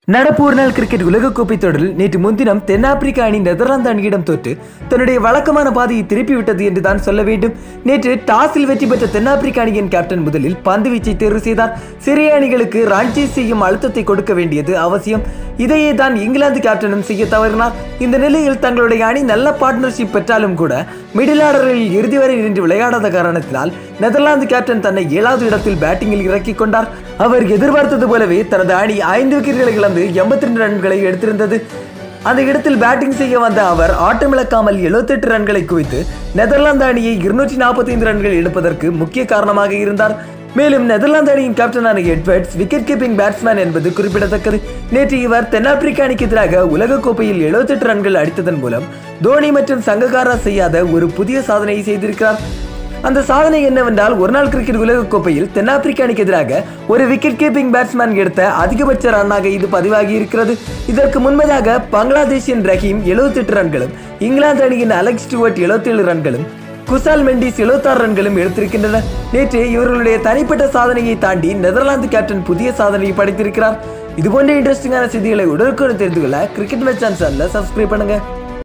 நடப்பு ஒருநாள் கிரிக்கெட் உலகக்கோப்பை தொடரில் நேற்று முன்தினம் தென்னாப்பிரிக்க அணி நெதர்லாந்து அணியிடம் தோற்று தன்னுடைய வழக்கமான பாதையை திருப்பிவிட்டது என்று தான் சொல்ல வேண்டும் நேற்று டாஸில் வெற்றி பெற்ற தென்னாப்பிரிக்க அணியின் கேப்டன் முதலில் பந்து வீச்சை தேர்வு செய்தார் சிறிய அணிகளுக்கு ரன்சி செய்யும் அழுத்தத்தை கொடுக்க வேண்டியது அவசியம் இதையே தான் இங்கிலாந்து கேப்டனும் செய்ய தவறினார் இந்த நிலையில் தங்களுடைய அணி நல்ல பார்ட்னர்ஷிப் பெற்றாலும் கூட மிடில் ஆர்டரில் இறுதி வரை நின்று விளையாடாத காரணத்தினால் நெதர்லாந்து கேப்டன் தன்னை ஏழாவது இடத்தில் பேட்டிங்கில் இறக்கிக் கொண்டார் அவர் எதிர்பார்த்தது போலவே தனது அணி ஐந்து விக்கெட்டுகளை இழந்து எண்பத்தி ரெண்டு ரன்களை எடுத்திருந்தது அந்த இடத்தில் பேட்டிங் செய்ய வந்த அவர் ஆட்டமிழக்காமல் 78 ரன்களை குவித்து நெதர்லாந்து அணியை இருநூற்றி நாற்பத்தைந்து ரன்கள் எடுப்பதற்கு முக்கிய காரணமாக இருந்தார் மேலும் நெதர்லாந்து அணியின் கேப்டனான எட்வர்ட்ஸ் விக்கெட் கீப்பிங் பேட்ஸ்மேன் என்பது குறிப்பிடத்தக்கது நேற்று இவர் தென்னாப்பிரிக்க அணிக்கு எதிராக உலகக்கோப்பையில் 78 ரன்கள் அடித்ததன் மூலம் தோனி மற்றும் சங்ககாரா செய்யாத ஒரு புதிய சாதனையை செய்திருக்கிறார் அந்த சாதனை என்னவென்றால் ஒருநாள் கிரிக்கெட் உலகக்கோப்பையில் தென்னாப்பிரிக்க அணிக்கு எதிராக ஒரு விக்கெட் கீப்பிங் பேட்ஸ்மேன் எடுத்த அதிகபட்ச ரன்னாக இது பதிவாகி இருக்கிறது இதற்கு முன்பதாக பங்களாதேஷின் ரஹீம் 78 ரன்களும் இங்கிலாந்து அணியின் அலெக்ஸ் ஸ்டுவர்ட் 77 ரன்களும் குசால் மெண்டிஸ் 76 ரன்களும் எடுத்திருக்கின்றனர் நேற்று இவர்களுடைய தனிப்பட்ட சாதனையை தாண்டி நெதர்லாந்து கேப்டன் புதிய சாதனையை படைத்திருக்கிறார் இதுபோன்ற இன்ட்ரெஸ்டிங்கான செய்திகளை உடனுக்குடன் தெரிந்து கொள்ள கிரிக்கெட் மேட்ச் சேனலை சப்ஸ்கிரைப் பண்ணுங்க